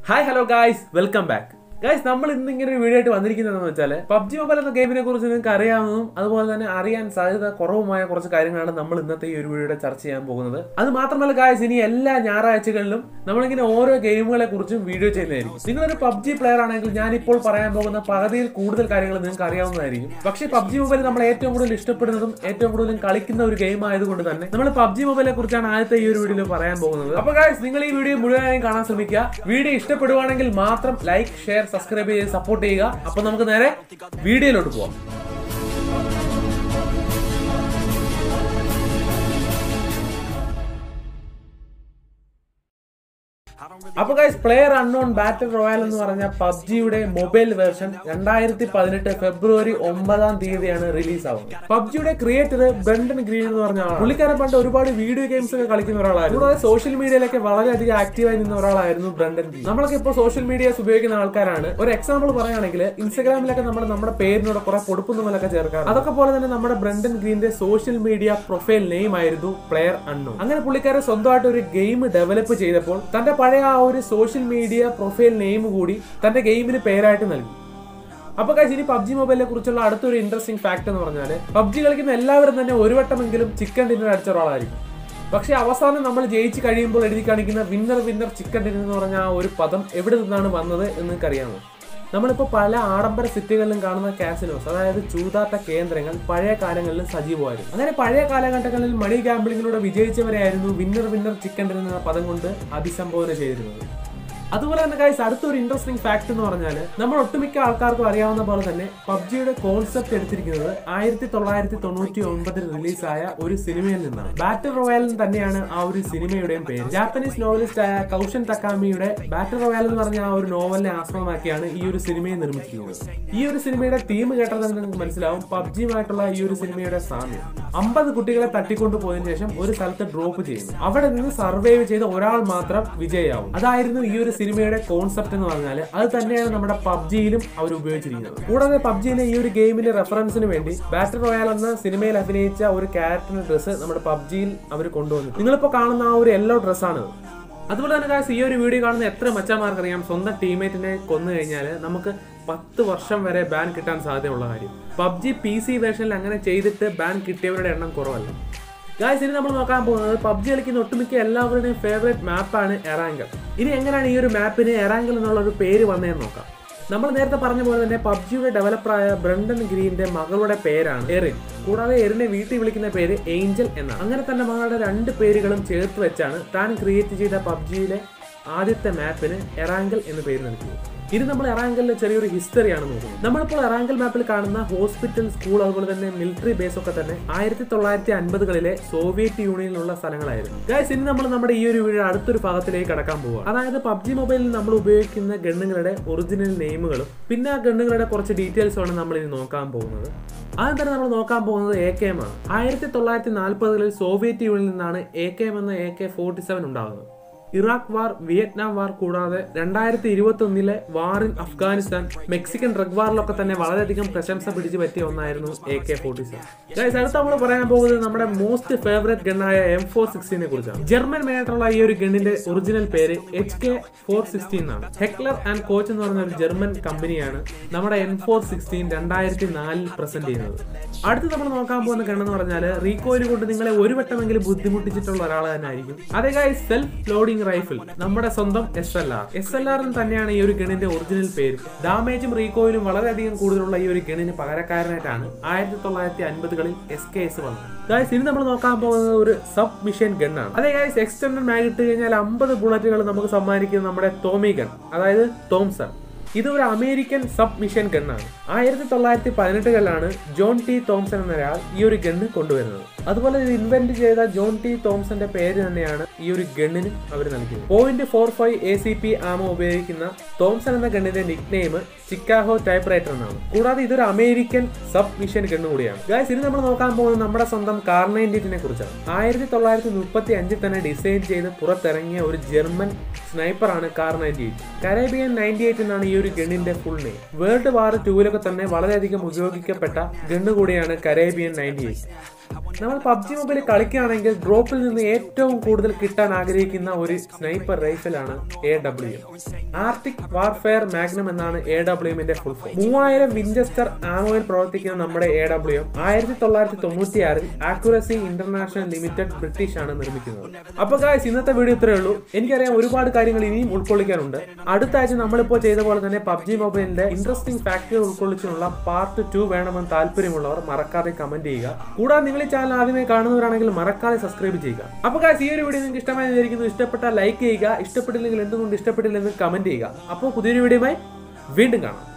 hi hello guys welcome back guys നമ്മൾ ഇന്ന് ഇങ്ങനെ ഒരു വീഡിയോ ആയിട്ട് വന്നിരിക്കുന്നതെന്ന് വെച്ചാൽ പബ്ജി മൊബൈൽ എന്ന ഗെയിമിനെ കുറിച്ച് നിങ്ങൾക്ക് അറിയാവുന്നതും അതുപോലെ തന്നെ അറിയാൻ സാധ്യത കുറവുമായ കുറച്ച് കാര്യങ്ങളാണ് നമ്മൾ ഇന്നത്തെ ഈ ഒരു വീഡിയോയുടെ ചർച്ച ചെയ്യാൻ പോകുന്നത് അത് മാത്രമല്ല ഗായ്സ് ഇനി എല്ലാ ഞായറാഴ്ചകളിലും നമ്മളിങ്ങനെ ഓരോ ഗെയിമുകളെ കുറിച്ചും വീഡിയോ ചെയ്യുന്നതായിരിക്കും നിങ്ങളൊരു പബ്ജി പ്ലെയർ ആണെങ്കിൽ ഞാനിപ്പോൾ പറയാൻ പോകുന്ന പകുതിയിൽ കൂടുതൽ കാര്യങ്ങൾ നിങ്ങൾക്ക് അറിയാവുന്നതായിരിക്കും പക്ഷേ പബ്ജി മൊബൈൽ നമ്മൾ ഏറ്റവും കൂടുതൽ ഇഷ്ടപ്പെടുന്നതും ഏറ്റവും കൂടുതൽ കളിക്കുന്ന ഒരു ഗെയിം ആയതുകൊണ്ട് തന്നെ നമ്മൾ പബ്ജി മൊബൈലിനെ കുറിച്ചാണ് ആദ്യത്തെ ഈ ഒരു വീഡിയോയിൽ പറയാൻ പോകുന്നത് അപ്പൊ ഗായ്സ് നിങ്ങൾ ഈ വീഡിയോ മുഴുവനായും കാണാൻ ശ്രമിക്കുക വീഡിയോ ഇഷ്ടപ്പെടുവാണെങ്കിൽ മാത്രം ലൈക്ക് ഷെയർ സബ്സ്ക്രൈബ് ചെയ്ത് സപ്പോർട്ട് ചെയ്യുക അപ്പൊ നമുക്ക് നേരെ വീഡിയോയിലോട്ട് പോവാം അപ്പൊ guys player unknown battle royale എന്ന് പറഞ്ഞ പബ്ജിയുടെ മൊബൈൽ വേർഷൻ രണ്ടായിരത്തി പതിനെട്ട് ഫെബ്രുവരി ഒമ്പതാം തീയതിയാണ് റിലീസ് ആവുന്നത് പബ്ജിയുടെ ക്രിയേറ്റർ ബ്രണ്ടൻ ഗ്രീൻ എന്ന് പറഞ്ഞ ആളാണ് പുള്ളിക്കാരൻ പണ്ട് ഒരുപാട് വീഡിയോ ഗെയിംസ് ഒക്കെ കളിക്കുന്ന ഒരാളായിരുന്നു കൂടാതെ സോഷ്യൽ മീഡിയയിലൊക്കെ വളരെയധികം ആക്റ്റീവായി നിന്ന ഒരാളായിരുന്നു ബ്രണ്ടൻ ഗ്രീൻ നമ്മളൊക്കെ ഇപ്പോൾ സോഷ്യൽ മീഡിയാസ് ഉപയോഗിക്കുന്ന ആൾക്കാരാണ് ഒരു എക്സാമ്പിൾ പറയുകയാണെങ്കിൽ ഇൻസ്റ്റാഗ്രാമിലൊക്കെ നമ്മൾ നമ്മുടെ പേരിനോട് കുറെ പൊടുപ്പുന്നുമലൊക്കെ ചേർക്കാം അതൊക്കെ പോലെ തന്നെ നമ്മുടെ ബ്രണ്ടൻ ഗ്രീന്റെ സോഷ്യൽ മീഡിയ പ്രൊഫൈൽ നെയിം ആയിരുന്നു പ്ലെയർ അൺനോൺ അങ്ങനെ പുള്ളിക്കാരൻ സ്വന്തമായിട്ട് ഒരു ഗെയിം ഡെവലപ്പ് ചെയ്തപ്പോൾ തന്റെ പഴയ ആ ഒരു സോഷ്യൽ മീഡിയ പ്രൊഫൈൽ നെയിം കൂടി തന്റെ ഗെയിമിന് പേരായിട്ട് നൽകി അപ്പൊ കാശ് ഇനി പബ്ജി മൊബൈലിനെ കുറിച്ചുള്ള അടുത്തൊരു ഇൻട്രസ്റ്റിംഗ് ഫാക്ട് എന്ന് പറഞ്ഞാൽ പബ്ജി കളിക്കുന്ന എല്ലാവരും തന്നെ ഒരു വട്ടമെങ്കിലും ചിക്കൻ ഡിന്നർ അടിച്ച ഒരാളായിരിക്കും പക്ഷെ അവസാനം നമ്മൾ ജയിച്ച് കഴിയുമ്പോൾ എഴുതി കാണിക്കുന്ന വിന്നർ വിന്നർ ചിക്കൻ ഡിന്നർ എന്ന് പറഞ്ഞ ആ ഒരു പദം എവിടെ നിന്നാണ് വന്നത് എന്ന് നിങ്ങൾക്കറിയാമോ നമ്മളിപ്പോൾ പല ആഡംബര സിറ്റികളിലും കാണുന്ന കാസിനോസ് അതായത് ചൂതാട്ട കേന്ദ്രങ്ങൾ പഴയ കാലങ്ങളിൽ സജീവമായിരുന്നു അങ്ങനെ പഴയ കാലഘട്ടങ്ങളിൽ മണി ഗാംബ്ലിങ്ങിലൂടെ വിജയിച്ചവരെയായിരുന്നു വിന്നർ വിന്നർ ചിക്കൻ ഡിന്നർ എന്ന പദം കൊണ്ട് അഭിസംബോധന ചെയ്തിരുന്നത് അതുപോലെ തന്നെ ഗൈസ് അടുത്തൊരു ഇൻട്രസ്റ്റിംഗ് ഫാക്ട് എന്ന് പറഞ്ഞാൽ നമ്മൾ ഒട്ടുമിക്ക ആൾക്കാർക്കും അറിയാവുന്ന പോലെ തന്നെ പബ്ജിയുടെ കോൺസെപ്റ്റ് എടുത്തിരിക്കുന്നത് ആയിരത്തി തൊള്ളായിരത്തി തൊണ്ണൂറ്റി ഒൻപതിൽ റിലീസായ ഒരു സിനിമയിൽ നിന്നാണ് ബാറ്റിൽ റോയൽ തന്നെയാണ് ആ ഒരു സിനിമയുടെയും പേര് ജാപ്പനീസ് നോവലിസ്റ്റ് ആയ കൗഷൻ തക്കാമിയുടെ ബാറ്റിൽ റോയൽ എന്ന് പറഞ്ഞ ആ ഒരു നോവലിനെ ആസ്പദമാക്കിയാണ് ഈ ഒരു സിനിമയെ നിർമ്മിച്ചിരിക്കുന്നത് ഈ ഒരു സിനിമയുടെ തീം കേട്ടാൽ തന്നെ നിങ്ങൾക്ക് മനസ്സിലാവും പബ്ജിയുമായിട്ടുള്ള ഈ ഒരു സിനിമയുടെ സാമ്യം അമ്പത് കുട്ടികളെ തട്ടിക്കൊണ്ടു പോയതിനു ശേഷം ഒരു സ്ഥലത്ത് ഡ്രോപ്പ് ചെയ്യുന്നു അവിടെ നിന്ന് സർവൈവ് ചെയ്ത ഒരാൾ മാത്രം വിജയാവും അതായിരുന്നു ഈ ഒരു സിനിമയുടെ കോൺസെപ്റ്റ് എന്ന് പറഞ്ഞാൽ അത് തന്നെയാണ് നമ്മുടെ പബ്ജിയിലും അവർ ഉപയോഗിച്ചിരിക്കുന്നത് കൂടാതെ പബ്ജിയിലെ ഈ ഒരു ഗെയിമിന്റെ റെഫറൻസിന് വേണ്ടി ബാറ്റർ റോയൽ എന്ന സിനിമയിൽ അഭിനയിച്ച ഒരു ക്യാരക്ടറിന്റെ ഡ്രസ്സ് നമ്മുടെ പബ്ജിയിൽ അവർ കൊണ്ടുവന്നു നിങ്ങളിപ്പോൾ കാണുന്ന ആ ഒരു യെല്ലോ ഡ്രസ്സാണ് അതുപോലെ തന്നെ guys, ഈ ഒരു വീഡിയോ കാണുന്ന എത്ര മച്ചന്മാർക്ക് അറിയാം സ്വന്തം ടീമേറ്റിനെ കൊന്നു കഴിഞ്ഞാൽ നമുക്ക് പത്ത് വർഷം വരെ ബാൻ കിട്ടാൻ സാധ്യതയുള്ള കാര്യം പബ്ജി പി സി വേർഷനിൽ അങ്ങനെ ചെയ്തിട്ട് ബാൻ കിട്ടിയവരുടെ എണ്ണം കുറവല്ല ഗായ്സ് ഇനി നമ്മൾ നോക്കാൻ പോകുന്നത് പബ്ജി കളിക്കുന്ന ഒട്ടുമിക്ക എല്ലാവരുടെയും ഫേവറേറ്റ് മാപ്പാണ് എറാങ്കൽ ഇനി എങ്ങനെയാണ് ഈ ഒരു മാപ്പിന് എറാങ്കൽ എന്നുള്ള ഒരു പേര് വന്നതെന്ന് നോക്കാം നമ്മൾ നേരത്തെ പറഞ്ഞ പോലെ തന്നെ പബ്ജിയുടെ ഡെവലപ്പറായ ബ്രണ്ടൻ ഗ്രീന്റെ മകളുടെ പേരാണ് എറിൻ കൂടാതെ എറിനെ വീട്ടിൽ വിളിക്കുന്ന പേര് ഏഞ്ചൽ എന്നാണ് അങ്ങനെ തന്നെ മകളുടെ രണ്ട് പേരുകളും ചേർത്ത് വെച്ചാണ് താൻ ക്രിയേറ്റ് ചെയ്ത പബ്ജിയിലെ ആദ്യത്തെ മാപ്പിന് എറാങ്കൽ എന്ന് പേര് നൽകിയത് ഇത് നമ്മൾ എറാങ്കലിലെ ചെറിയൊരു ഹിസ്റ്ററിയാണ് നോക്കുന്നത് നമ്മളിപ്പോൾ എറാങ്കൽ മാപ്പിൽ കാണുന്ന ഹോസ്പിറ്റൽ സ്കൂൾ അതുപോലെ തന്നെ മിലിറ്ററി ബേസ് ഒക്കെ തന്നെ ആയിരത്തി തൊള്ളായിരത്തി അൻപതുകളിലെ സോവിയറ്റ് യൂണിയനിലുള്ള സ്ഥലങ്ങളായിരുന്നു ഗൈസ് ഇനി നമ്മൾ നമ്മുടെ ഈ ഒരു വീഡിയോ അടുത്തൊരു ഭാഗത്തിലേക്ക് കടക്കാൻ പോവുക അതായത് പബ്ജി മൊബൈലിൽ നമ്മൾ ഉപയോഗിക്കുന്ന ഗണ്ണുകളുടെ ഒറിജിനൽ നെയിമുകളും പിന്നെ ആ ഗണ്ണുകളുടെ കുറച്ച് ഡീറ്റെയിൽസുമാണ് നമ്മൾ ഇനി നോക്കാൻ പോകുന്നത് ആദ്യം തന്നെ നമ്മൾ നോക്കാൻ പോകുന്നത് എ കെ എം ആണ് ആയിരത്തി തൊള്ളായിരത്തി നാൽപ്പതുകളിൽ സോവിയറ്റ് യൂണിയനിൽ നിന്നാണ് എ കെ എം എന്ന എ കെ ഫോർട്ടി സെവൻ ഉണ്ടാകുന്നത് ഇറാഖ് വാർ വിയറ്റ്നാം വാർ കൂടാതെ രണ്ടായിരത്തി ഇരുപത്തി ഒന്നിലെ war in Afghanistan Mexican drug വാറിലൊക്കെ തന്നെ വളരെയധികം പ്രശംസ പിടിച്ചു പറ്റിയ ഒന്നായിരുന്നു A K forty seven guys അടുത്ത നമ്മൾ പറയാൻ പോകുന്നത് നമ്മുടെ മോസ്റ്റ് ഫേവറേറ്റ് ഗണ്ണായ എം ഫോർ സിക്സ്റ്റീനെ കുറിച്ചാണ് ജർമ്മൻ മേനായിട്ടുള്ള ഈ ഒരു ഗണ്ണിന്റെ ഒറിജിനൽ പേര് എച്ച് കെ ഫോർ സിക്സ്റ്റീൻ ആണ് ഹെക്ലർ ആൻഡ് കോച്ച് എന്ന് പറയുന്ന ഒരു ജർമ്മൻ കമ്പനിയാണ് നമ്മുടെ എം ഫോർ സിക്സ്റ്റീൻ രണ്ടായിരത്തി നാലിൽ പ്രസന്റ് ചെയ്യുന്നത് അടുത്ത് നമ്മൾ നോക്കാൻ പോകുന്ന ഗണ്ണെന്ന് പറഞ്ഞാൽ റീകോയിൽ കൊണ്ട് നിങ്ങളെ ഒരു വട്ടമെങ്കിലും ബുദ്ധിമുട്ടിച്ചിട്ടുള്ള ഒരാൾ തന്നെ ആയിരിക്കും അതേ ഗൈസ് സെൽഫ് ലോഡിംഗ് റൈഫിൾ നമ്മുടെ സ്വന്തം S L R S L ആറിന് തന്നെയാണ് ഈ ഒരു ഗണിന്റെ ഒറിജിനൽ പേര് ഡാമേജും റീകോയിലും വളരെയധികം കൂടുതലുള്ള ഈ ഒരു ഗണിന് പകരക്കാരനായിട്ടാണ് ആയിരത്തി തൊള്ളായിരത്തി അൻപതുകളിൽ എസ് കെ എസ് വന്നത് ഗായ്സ് ഇനി നമ്മൾ നോക്കാൻ പോകുന്നത് ഒരു സബ് മിഷൻ ഗണ്ണാണ് അതേ ഗായ്സ് എക്സ്റ്റൻഡ് മാഗ് ഇട്ട് കഴിഞ്ഞാൽ അമ്പത് ബുള്ളറ്റുകൾ നമുക്ക് സമ്മാനിക്കുന്നത് നമ്മുടെ ടോമി ഗൺ അതായത് തോംസൺ ഇത് ഒരു അമേരിക്കൻ സബ് മിഷൻ ഗണ്ണാണ് ആയിരത്തി തൊള്ളായിരത്തി പതിനെട്ടുകളിലാണ് ജോൺ ടി തോംസൺ എന്നൊരാൾ ഈ ഒരു ഗണ്ണ് കൊണ്ടുവരുന്നത് അതുപോലെ ഇത് ഇൻവെന്റ് ചെയ്ത ജോൺ ടി തോംസന്റെ പേര് തന്നെയാണ് ഈ ഒരു ഗണ്ണിന് അവർ നൽകിയത് point four five A C P ammo ഉപയോഗിക്കുന്ന തോംസൺ എന്ന ഗണ്ണിന്റെ nick name Chicago typewriter എന്നാണ് കൂടാതെ ഇതൊരു അമേരിക്കൻ സബ് മിഷൻ ഗണ്ണ് കൂടിയാണ് ഗായ്സ് ഇനി നമ്മൾ നോക്കാൻ പോകുന്നത് നമ്മുടെ സ്വന്തം കാർ നയൻറ്റീനെ കുറിച്ചാണ് ആയിരത്തി തൊള്ളായിരത്തി മുപ്പത്തി അഞ്ചിൽ തന്നെ ഡിസൈൻ ചെയ്ത് പുറത്തിറങ്ങിയ ഒരു ജർമ്മൻ സ്നൈപ്പറാണ് Kar ninety eight Karabiner ninety eight എന്നാണ് ഈ ഒരു ഗണ്ണിന്റെ ഫുൾ നെയിം വേൾഡ് വാർ ടൂവിലൊക്കെ തന്നെ വളരെയധികം ഉപയോഗിക്കപ്പെട്ട ഗണ്ണ് കൂടിയാണ് കരേബിയൻ നയൻറ്റി എയ്റ്റ് നമ്മൾ പബ്ജി മൊബൈൽ കളിക്കുകയാണെങ്കിൽ ഡ്രോപ്പിൽ നിന്ന് ഏറ്റവും കൂടുതൽ കിട്ടാൻ ആഗ്രഹിക്കുന്ന ഒരു സ്നൈപ്പർ റൈഫിലാണ് A W Arctic Warfare Magnum എന്നാണ് എ ഡബ്ല്യു എമ്മിന്റെ ഫുൾ ഫോം മൂവായിരം വിൻചസ്റ്റർ ആമോയിൽ പ്രവർത്തിക്കുന്ന നമ്മുടെ എ ഡബ്ല്യു എം ആയിരത്തി തൊള്ളായിരത്തി തൊണ്ണൂറ്റി ആറിൽ ആക്യുറസി ഇന്റർനാഷണൽ ലിമിറ്റഡ് ബ്രിട്ടീഷ് ആണ് നിർമ്മിക്കുന്നത് അപ്പൊ ഗായ്സ് ഇന്നത്തെ വീഡിയോ ഇത്രയേ ഉള്ളൂ എനിക്കറിയാം ഒരുപാട് കാര്യങ്ങൾ ഇനിയും ഉൾക്കൊള്ളിക്കാനുണ്ട് അടുത്ത ആഴ്ച നമ്മളിപ്പോൾ ചെയ്ത പോലെ തന്നെ പബ്ജി മൊബൈലിന്റെ ഇൻട്രസ്റ്റിംഗ് ഫാക്ടറുകൾ ഉൾക്കൊള്ളിച്ചുള്ള പാർട്ട് ടു വേണമെന്ന് താല്പര്യമുള്ളവർ മറക്കാതെ കമന്റ് ചെയ്യുക കൂടാതെ നിങ്ങൾ ഈ ചാനൽ ആദ്യമായി കാണുന്നവരാണെങ്കിൽ മറക്കാതെ സബ്സ്ക്രൈബ് ചെയ്യുക അപ്പൊ ഗായ്സ് ഈ ഒരു വീഡിയോ നിങ്ങൾക്ക് ഇഷ്ടമായി വിചാരിക്കുന്നു ഇഷ്ടപ്പെട്ടാൽ ലൈക്ക് ചെയ്യുക ഇഷ്ടപ്പെട്ടില്ലെങ്കിൽ എന്തുകൊണ്ട് ഇഷ്ടപ്പെട്ടില്ലെന്ന് കമന്റ് ചെയ്യുക അപ്പോൾ പുതിയൊരു വീഡിയോയുമായി വീണ്ടും കാണാം